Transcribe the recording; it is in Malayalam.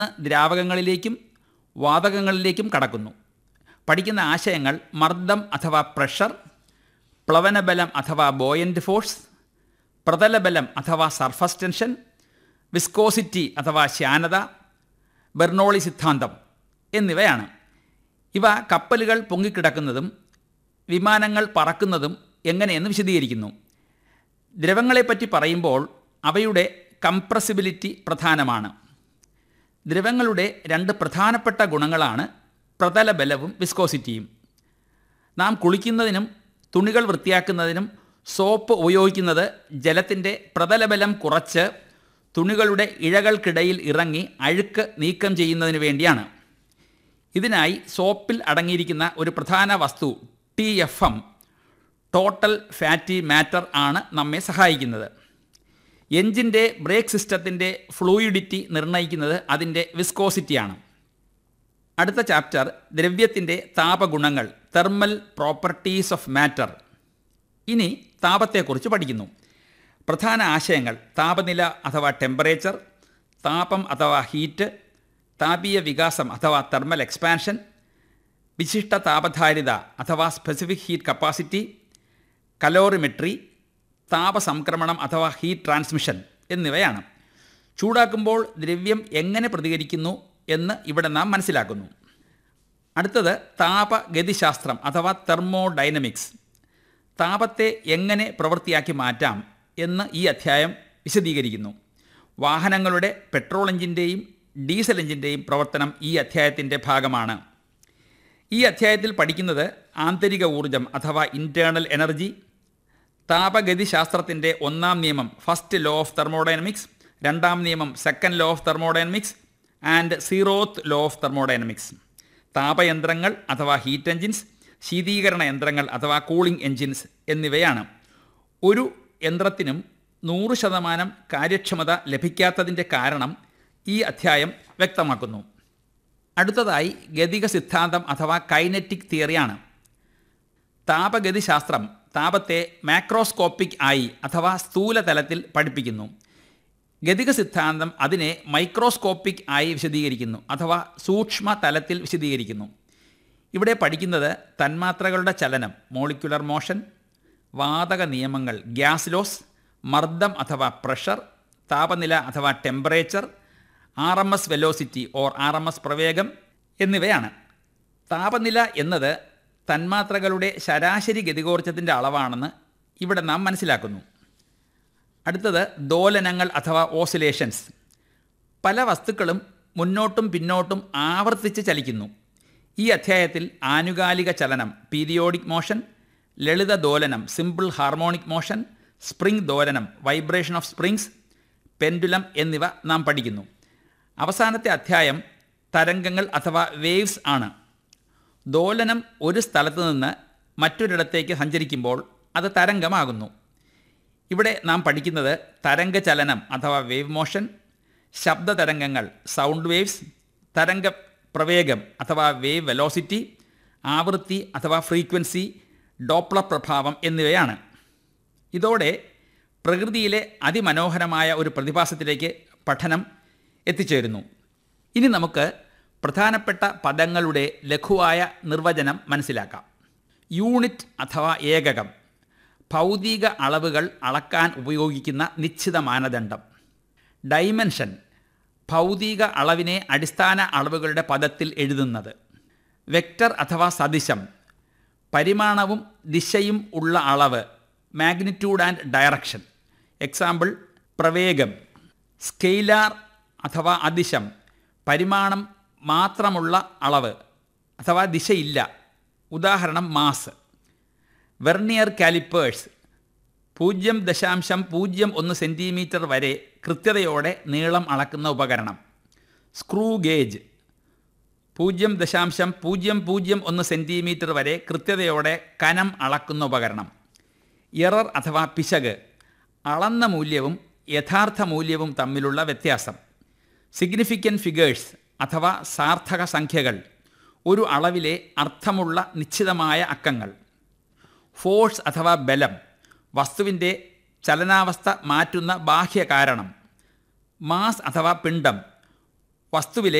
ദ്രാവകങ്ങളിലേക്കും വാതകങ്ങളിലേക്കും കടക്കുന്നു പഠിക്കുന്ന ആശയങ്ങൾ മർദ്ദം അഥവാ പ്രഷർ പ്ലവനബലം അഥവാ ബോയൻ്റ് ഫോഴ്സ് പ്രതലബലം അഥവാ സർഫസ് ടെൻഷൻ വിസ്കോസിറ്റി അഥവാ ശ്യാനത ബെർണോളി സിദ്ധാന്തം എന്നിവയാണ് ഇവ കപ്പലുകൾ പൊങ്ങിക്കിടക്കുന്നതും വിമാനങ്ങൾ പറക്കുന്നതും എങ്ങനെയെന്ന് വിശദീകരിക്കുന്നു ദ്രവങ്ങളെപ്പറ്റി പറയുമ്പോൾ അവയുടെ കംപ്രസിബിലിറ്റി പ്രധാനമാണ് ദ്രവങ്ങളുടെ രണ്ട് പ്രധാനപ്പെട്ട ഗുണങ്ങളാണ് പ്രതലബലവും വിസ്കോസിറ്റിയും നാം കുളിക്കുന്നതിനും തുണികൾ വൃത്തിയാക്കുന്നതിനും സോപ്പ് ഉപയോഗിക്കുന്നത് ജലത്തിൻ്റെ പ്രതലബലം കുറച്ച് തുണികളുടെ ഇഴകൾക്കിടയിൽ ഇറങ്ങി അഴുക്ക് നീക്കം ചെയ്യുന്നതിന് വേണ്ടിയാണ് ഇതിനായി സോപ്പിൽ അടങ്ങിയിരിക്കുന്ന ഒരു പ്രധാന വസ്തു T F M total fatty matter ആണ് നമ്മെ സഹായിക്കുന്നത് എഞ്ചിൻ്റെ ബ്രേക്ക് സിസ്റ്റത്തിൻ്റെ ഫ്ലൂയിഡിറ്റി നിർണ്ണയിക്കുന്നത് അതിൻ്റെ വിസ്കോസിറ്റിയാണ് അടുത്ത ചാപ്റ്റർ ദ്രവ്യത്തിൻ്റെ താപഗുണങ്ങൾ തെർമൽ പ്രോപ്പർട്ടീസ് ഓഫ് മാറ്റർ ഇനി താപത്തെക്കുറിച്ച് പഠിക്കുന്നു പ്രധാന ആശയങ്ങൾ താപനില അഥവാ ടെമ്പറേച്ചർ താപം അഥവാ ഹീറ്റ് താപീയ വികാസം അഥവാ തെർമൽ എക്സ്പാൻഷൻ വിശിഷ്ട താപധാരിത അഥവാ സ്പെസിഫിക് ഹീറ്റ് കപ്പാസിറ്റി കലോറിമെട്രി താപസംക്രമണം അഥവാ ഹീറ്റ് ട്രാൻസ്മിഷൻ എന്നിവയാണ് ചൂടാക്കുമ്പോൾ ദ്രവ്യം എങ്ങനെ പ്രതികരിക്കുന്നു എന്ന് ഇവിടെ നാം മനസ്സിലാക്കുന്നു അടുത്തത് താപഗതിശാസ്ത്രം അഥവാ തെർമോഡൈനമിക്സ് താപത്തെ എങ്ങനെ പ്രവൃത്തിയാക്കി മാറ്റാം എന്ന് ഈ അധ്യായം വിശദീകരിക്കുന്നു വാഹനങ്ങളുടെ പെട്രോൾ എഞ്ചിൻ്റെയും ഡീസൽ എഞ്ചിൻ്റെയും പ്രവർത്തനം ഈ അധ്യായത്തിൻ്റെ ഭാഗമാണ് ഈ അധ്യായത്തിൽ പഠിക്കുന്നത് ആന്തരിക ഊർജം അഥവാ ഇൻറ്റേർണൽ എനർജി താപഗതിശാസ്ത്രത്തിൻ്റെ ഒന്നാം നിയമം ഫസ്റ്റ് ലോ ഓഫ് തെർമോഡൈനമിക്സ് രണ്ടാം നിയമം second law of thermodynamics and zeroth law of thermodynamics താപയന്ത്രങ്ങൾ അഥവാ ഹീറ്റ് എഞ്ചിൻസ് ശീതീകരണ യന്ത്രങ്ങൾ അഥവാ കൂളിംഗ് എഞ്ചിൻസ് എന്നിവയാണ് ഒരു യന്ത്രത്തിനും നൂറ് ശതമാനം കാര്യക്ഷമത ലഭിക്കാത്തതിൻ്റെ കാരണം ഈ അധ്യായം വ്യക്തമാക്കുന്നു അടുത്തതായി ഗതിക സിദ്ധാന്തം അഥവാ കൈനറ്റിക് തിയറിയാണ് താപഗതിശാസ്ത്രം താപത്തെ മാക്രോസ്കോപ്പിക് ആയി അഥവാ സ്ഥൂലതലത്തിൽ പഠിപ്പിക്കുന്നു ഗതിക സിദ്ധാന്തം അതിനെ മൈക്രോസ്കോപ്പിക് ആയി വിശദീകരിക്കുന്നു അഥവാ സൂക്ഷ്മ തലത്തിൽ വിശദീകരിക്കുന്നു ഇവിടെ പഠിക്കുന്നത് തന്മാത്രകളുടെ ചലനം മോളിക്കുലർ മോഷൻ വാതക നിയമങ്ങൾ ഗ്യാസ് ലോസ് മർദ്ദം അഥവാ പ്രഷർ താപനില അഥവാ temperature R M S velocity or R M S പ്രവേഗം എന്നിവയാണ് താപനില എന്നത് തന്മാത്രകളുടെ ശരാശരി ഗതികോർജ്ജത്തിൻ്റെ അളവാണെന്ന് ഇവിടെ നാം മനസ്സിലാക്കുന്നു അടുത്തത് ദോലനങ്ങൾ അഥവാ ഓസിലേഷൻസ് പല വസ്തുക്കളും മുന്നോട്ടും പിന്നോട്ടും ആവർത്തിച്ച് ചലിക്കുന്നു ഈ അധ്യായത്തിൽ ആനുകാലിക ചലനം പീരിയോഡിക് മോഷൻ ലളിത ദോലനം സിമ്പിൾ ഹാർമോണിക് മോഷൻ സ്പ്രിംഗ് ദോലനം വൈബ്രേഷൻ ഓഫ് സ്പ്രിങ്സ് പെൻഡുലം എന്നിവ നാം പഠിക്കുന്നു അവസാനത്തെ അധ്യായം തരംഗങ്ങൾ അഥവാ വേവ്സ് ആണ് ദോലനം ഒരു സ്ഥലത്ത് നിന്ന് മറ്റൊരിടത്തേക്ക് സഞ്ചരിക്കുമ്പോൾ അത് തരംഗമാകുന്നു ഇവിടെ നാം പഠിക്കുന്നത് തരംഗചലനം അഥവാ വേവ് മോഷൻ ശബ്ദ തരംഗങ്ങൾ സൗണ്ട് വേവ്സ് തരംഗ പ്രവേഗം അഥവാ വേവ് വെലോസിറ്റി ആവൃത്തി അഥവാ ഫ്രീക്വൻസി ഡോപ്ല പ്രഭാവം എന്നിവയാണ് ഇതോടെ പ്രകൃതിയിലെ അതിമനോഹരമായ ഒരു പ്രതിഭാസത്തിലേക്ക് പഠനം എത്തിച്ചേരുന്നു ഇനി നമുക്ക് പ്രധാനപ്പെട്ട പദങ്ങളുടെ ലഘുവായ നിർവചനം മനസ്സിലാക്കാം യൂണിറ്റ് അഥവാ ഏകകം ഭൗതിക അളവുകൾ അളക്കാൻ ഉപയോഗിക്കുന്ന നിശ്ചിത മാനദണ്ഡം ഡൈമെൻഷൻ ഭൗതിക അളവിനെ അടിസ്ഥാന അളവുകളുടെ പദത്തിൽ എഴുതുന്നത് വെക്റ്റർ അഥവാ സദിശം പരിമാണവും ദിശയും ഉള്ള അളവ് മാഗ്നിറ്റ്യൂഡ് ആൻഡ് ഡയറക്ഷൻ എക്സാമ്പിൾ പ്രവേഗം സ്കെയിലാർ അഥവാ അതിശം പരിമാണം മാത്രമുള്ള അളവ് അഥവാ ദിശയില്ല ഉദാഹരണം മാസ് വെർണിയർ കാലിപ്പേഴ്സ് പൂജ്യം ദശാംശം പൂജ്യം ഒന്ന് സെൻറ്റിമീറ്റർ വരെ കൃത്യതയോടെ നീളം അളക്കുന്ന ഉപകരണം സ്ക്രൂ ഗേജ് പൂജ്യം ദശാംശം പൂജ്യം പൂജ്യം ഒന്ന് സെൻറ്റിമീറ്റർ വരെ കൃത്യതയോടെ കനം അളക്കുന്ന ഉപകരണം എറർ അഥവാ പിശക് അളന്ന മൂല്യവും യഥാർത്ഥ മൂല്യവും തമ്മിലുള്ള വ്യത്യാസം സിഗ്നിഫിക്കൻ ഫിഗേഴ്സ് അഥവാ സാർത്ഥക സംഖ്യകൾ ഒരു അളവിലെ അർത്ഥമുള്ള നിശ്ചിതമായ അക്കങ്ങൾ ഫോഴ്സ് അഥവാ ബലം വസ്തുവിൻ്റെ ചലനാവസ്ഥ മാറ്റുന്ന ബാഹ്യ കാരണം മാസ് അഥവാ പിണ്ഡം വസ്തുവിലെ